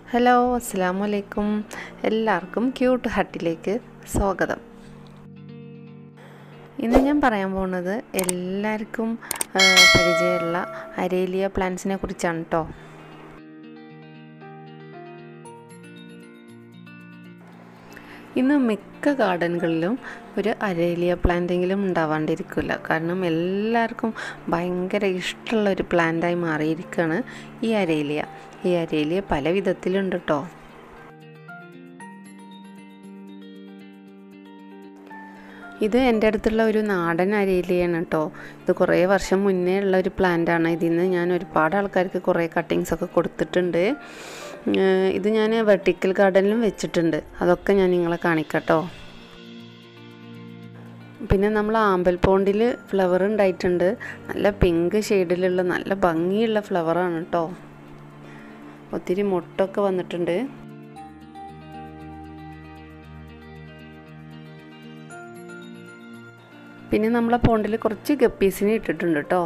hello അസ്സാം വലൈക്കും എല്ലാവർക്കും ക്യൂട്ട് ഹട്ടിലേക്ക് സ്വാഗതം ഇന്ന് ഞാൻ പറയാൻ പോകുന്നത് എല്ലാവർക്കും ആ, പരിചയമുള്ള അരേലിയ പ്ലാന്റ്സിനെ കുറിച്ചാണ് കേട്ടോ ഇന്ന് മിക്ക ഗാർഡനുകളിലും ഒരു അരേലിയ പ്ലാന്റെങ്കിലും ഉണ്ടാവാണ്ടിരിക്കില്ല കാരണം എല്ലാവർക്കും ഭയങ്കര ഇഷ്ടമുള്ള ഒരു പ്ലാന്റായി മാറിയിരിക്കുകയാണ് ഈ അരേലിയ ഈ അരേലിയ പല വിധത്തിലുണ്ട് കേട്ടോ ഇത് എൻ്റെ അടുത്തുള്ള ഒരു നാടൻ അരയിലയാണ് കേട്ടോ ഇത് കുറേ വർഷം മുന്നേ ഉള്ള ഒരു പ്ലാന്റാണ് ഇതിൽ നിന്ന് ഞാൻ ഒരുപാട് ആൾക്കാർക്ക് കുറേ കട്ടിങ്സ് ഒക്കെ കൊടുത്തിട്ടുണ്ട് ഏഹ് ഇത് ഞാൻ വെർട്ടിക്കൽ ഗാർഡനിലും വെച്ചിട്ടുണ്ട് അതൊക്കെ ഞാൻ നിങ്ങളെ കാണിക്കട്ടോ പിന്നെ നമ്മൾ ആമ്പൽ പോണ്ടിൽ ഫ്ലവർ ഉണ്ടായിട്ടുണ്ട് നല്ല പിങ്ക് ഷെയ്ഡിലുള്ള നല്ല ഭംഗിയുള്ള ഫ്ലവറാണ് കേട്ടോ ഒത്തിരി മുട്ടൊക്കെ വന്നിട്ടുണ്ട് പിന്നെ നമ്മളെ പോണ്ടിൽ കുറച്ച് ഗപ്പീസിനെ ഇട്ടിട്ടുണ്ട് കേട്ടോ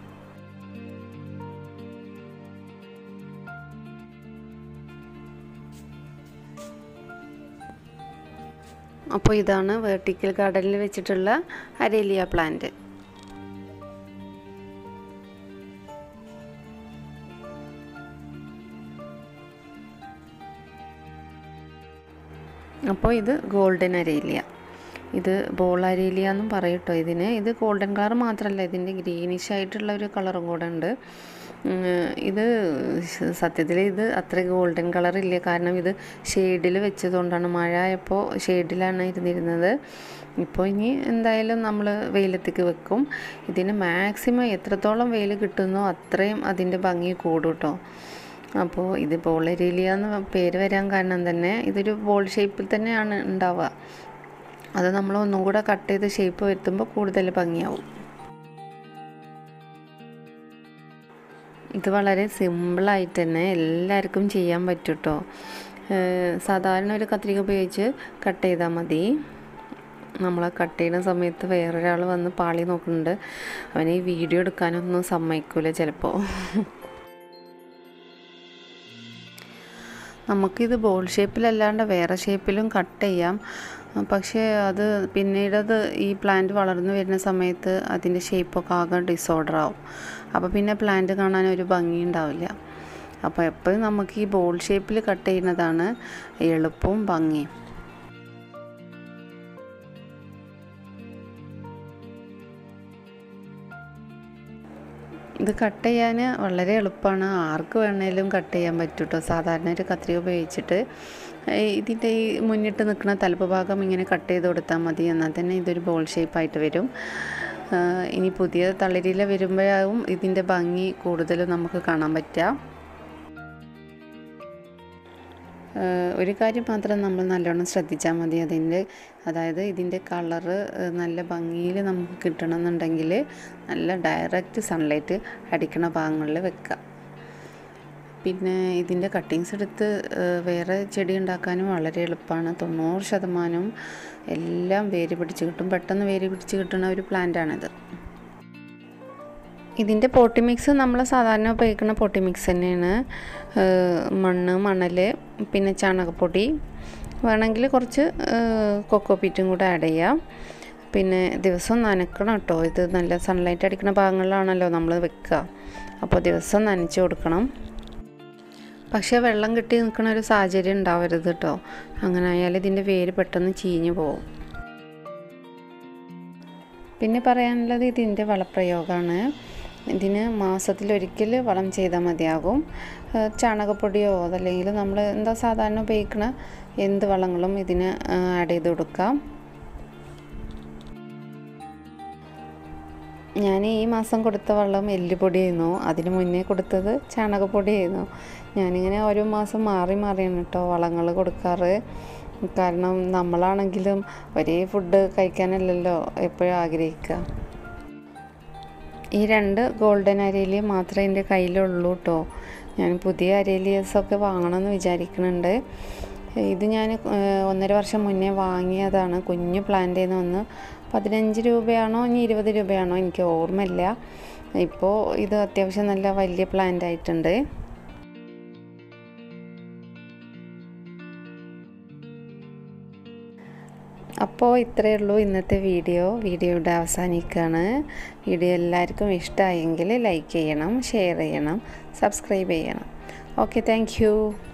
അപ്പോൾ ഇതാണ് വേർട്ടിക്കൽ ഗാർഡനിൽ വെച്ചിട്ടുള്ള അരേലിയ പ്ലാന്റ് അപ്പോൾ ഇത് ഗോൾഡൻ അരേലിയ ഇത് ബോൾ അരേലിയ എന്നും പറയും കേട്ടോ ഇതിന് ഇത് ഗോൾഡൻ കളർ മാത്രമല്ല ഇതിൻ്റെ ഗ്രീനിഷ് ആയിട്ടുള്ള ഒരു കളറും കൂടെ ഉണ്ട് ഉം, ഇത് സത്യത്തിൽ ഇത് അത്ര ഗോൾഡൻ കളർ ഇല്ല കാരണം ഇത് ഷെയ്ഡിൽ വെച്ചതുകൊണ്ടാണ് മഴ ആയപ്പോൾ ഷെയ്ഡിലാണ് ഇരുന്നിരുന്നത് ഇപ്പോൾ ഇനി എന്തായാലും നമ്മൾ വെയിലത്തേക്ക് വെക്കും ഇതിന് മാക്സിമം എത്രത്തോളം വെയിൽ കിട്ടുന്നോ അത്രയും അതിൻ്റെ ഭംഗി കൂടും കേട്ടോ അപ്പോൾ ഇത് ബോളരേലിയ എന്ന് പേര് വരാൻ കാരണം തന്നെ ഇതൊരു ബോൾ ഷേപ്പിൽ തന്നെയാണ് ഉണ്ടാവുക അത് നമ്മൾ ഒന്നും കൂടെ കട്ട് ചെയ്ത് ഷേപ്പ് വരുത്തുമ്പോൾ കൂടുതൽ ഭംഗിയാവും ഇത് വളരെ സിമ്പിളായിട്ട് തന്നെ എല്ലാവർക്കും ചെയ്യാൻ പറ്റും കേട്ടോ സാധാരണ ഒരു കത്രിക ഉപയോഗിച്ച് കട്ട് ചെയ്താൽ മതി നമ്മൾ കട്ട് ചെയ്യുന്ന സമയത്ത് വേറൊരാൾ വന്ന് പാളി നോക്കുന്നുണ്ട് അവന് ഈ വീഡിയോ എടുക്കാനൊന്നും സമ്മതിക്കൂല ചിലപ്പോൾ നമുക്കിത് ബോൾ ഷേപ്പിലല്ലാണ്ട് വേറെ ഷേപ്പിലും കട്ട് ചെയ്യാം പക്ഷേ അത് പിന്നീടത് ഈ പ്ലാന്റ് വളർന്നു വരുന്ന സമയത്ത് അതിൻ്റെ ഷേപ്പൊക്കെ ആകെ ഡിസോർഡർ ആവും അപ്പോൾ പിന്നെ പ്ലാന്റ് കാണാൻ ഒരു ഭംഗി ഉണ്ടാവില്ല അപ്പോൾ എപ്പോഴും നമുക്ക് ഈ ബോൾ ഷേപ്പിൽ കട്ട് ചെയ്യുന്നതാണ് എളുപ്പവും ഭംഗിയും ഇത് കട്ട് ചെയ്യാൻ വളരെ എളുപ്പമാണ് ആർക്ക് വേണേലും കട്ട് ചെയ്യാൻ പറ്റും കേട്ടോ സാധാരണ ഒരു കത്രിക ഉപയോഗിച്ചിട്ട് ഏഹ് ഇതിൻ്റെ ഈ മുന്നിട്ട് നിൽക്കുന്ന തലപ്പ് ഭാഗം ഇങ്ങനെ കട്ട് ചെയ്ത് കൊടുത്താൽ മതി എന്നാൽ തന്നെ ഇതൊരു ബോൾ ഷേപ്പായിട്ട് വരും ആഹ് ഇനി പുതിയ തളിരില വരുമ്പോഴാവും ഇതിൻ്റെ ഭംഗി കൂടുതലും നമുക്ക് കാണാൻ പറ്റുക ഏഹ് ഒരു കാര്യം മാത്രം നമ്മൾ നല്ലോണം ശ്രദ്ധിച്ചാൽ മതി അതിൻ്റെ അതായത് ഇതിൻ്റെ കളറ് നല്ല ഭംഗിയിൽ നമുക്ക് കിട്ടണമെന്നുണ്ടെങ്കിൽ നല്ല ഡയറക്റ്റ് സൺലൈറ്റ് അടിക്കണ ഭാഗങ്ങളിൽ വെക്കുക പിന്നെ ഇതിൻ്റെ കട്ടിങ്സ് എടുത്ത് ഏഹ് വേറെ ചെടി ഉണ്ടാക്കാനും വളരെ എളുപ്പമാണ് തൊണ്ണൂറ് ശതമാനം എല്ലാം വേര് പിടിച്ച് കിട്ടും പെട്ടെന്ന് വേര് പിടിച്ച് കിട്ടുന്ന ഒരു പ്ലാന്റാണിത് ഇതിൻ്റെ പോട്ടി മിക്സ് നമ്മൾ സാധാരണ ഉപയോഗിക്കുന്ന പോട്ടി മിക്സ് തന്നെയാണ് ഏഹ് മണ്ണ് മണൽ പിന്നെ ചാണകപ്പൊടി വേണമെങ്കിൽ കുറച്ച് കൊക്കോ പീറ്റും കൂടെ ആഡ് ചെയ്യാം പിന്നെ ദിവസം നനക്കണം കേട്ടോ ഇത് നല്ല സൺലൈറ്റ് അടിക്കുന്ന ഭാഗങ്ങളിലാണല്ലോ നമ്മൾ വെക്കുക അപ്പോൾ ദിവസം നനച്ച് കൊടുക്കണം പക്ഷേ വെള്ളം കെട്ടി നിൽക്കുന്ന ഒരു സാഹചര്യം ഉണ്ടാവരുത് കേട്ടോ അങ്ങനെ ആയാൽ ഇതിൻ്റെ വേര് പെട്ടെന്ന് ചീഞ്ഞു പോകും പിന്നെ പറയാനുള്ളത് ഇതിൻ്റെ വളപ്രയോഗമാണ് ഇതിന് മാസത്തിലൊരിക്കൽ വളം ചെയ്താൽ മതിയാകും ഏഹ് ചാണകപ്പൊടിയോ അതല്ലെങ്കിൽ നമ്മൾ എന്താ സാധാരണ ഉപയോഗിക്കുന്ന എന്ത് വളങ്ങളും ഇതിന് ആഡ് ചെയ്ത് കൊടുക്കാം ഞാൻ ഈ മാസം കൊടുത്ത വെള്ളം എല്ലുപൊടിയായിരുന്നു അതിന് മുന്നേ കൊടുത്തത് ചാണകപ്പൊടിയായിരുന്നു ഞാനിങ്ങനെ ഓരോ മാസം മാറി മാറിയാണ് കേട്ടോ വളങ്ങൾ കൊടുക്കാറ് കാരണം നമ്മളാണെങ്കിലും ഒരേ ഫുഡ് കഴിക്കാനല്ലല്ലോ എപ്പോഴും ആഗ്രഹിക്കുക ഈ രണ്ട് ഗോൾഡൻ അരേലിയ മാത്രമേ എൻ്റെ കയ്യിലുള്ളൂ കേട്ടോ ഞാൻ പുതിയ അരേലിയസൊക്കെ വാങ്ങണമെന്ന് വിചാരിക്കുന്നുണ്ട് ഇത് ഞാൻ ഏഹ്, ഒന്നര വർഷം മുന്നേ വാങ്ങിയതാണ് കുഞ്ഞു പ്ലാന്റ് നിന്ന് വന്ന് പതിനഞ്ച് രൂപയാണോ ഇനി ഇരുപത് രൂപയാണോ എനിക്ക് ഓർമ്മയില്ല ഇപ്പോൾ ഇത് അത്യാവശ്യം നല്ല വലിയ പ്ലാന്റ് ആയിട്ടുണ്ട് അപ്പോൾ ഇത്രയേ ഉള്ളൂ ഇന്നത്തെ വീഡിയോ വീഡിയോ ഇവിടെ അവസാനിക്കുകയാണ് വീഡിയോ എല്ലാവർക്കും ഇഷ്ടമായെങ്കിൽ ലൈക്ക് ചെയ്യണം ഷെയർ ചെയ്യണം സബ്സ്ക്രൈബ് ചെയ്യണം ഓക്കെ താങ്ക്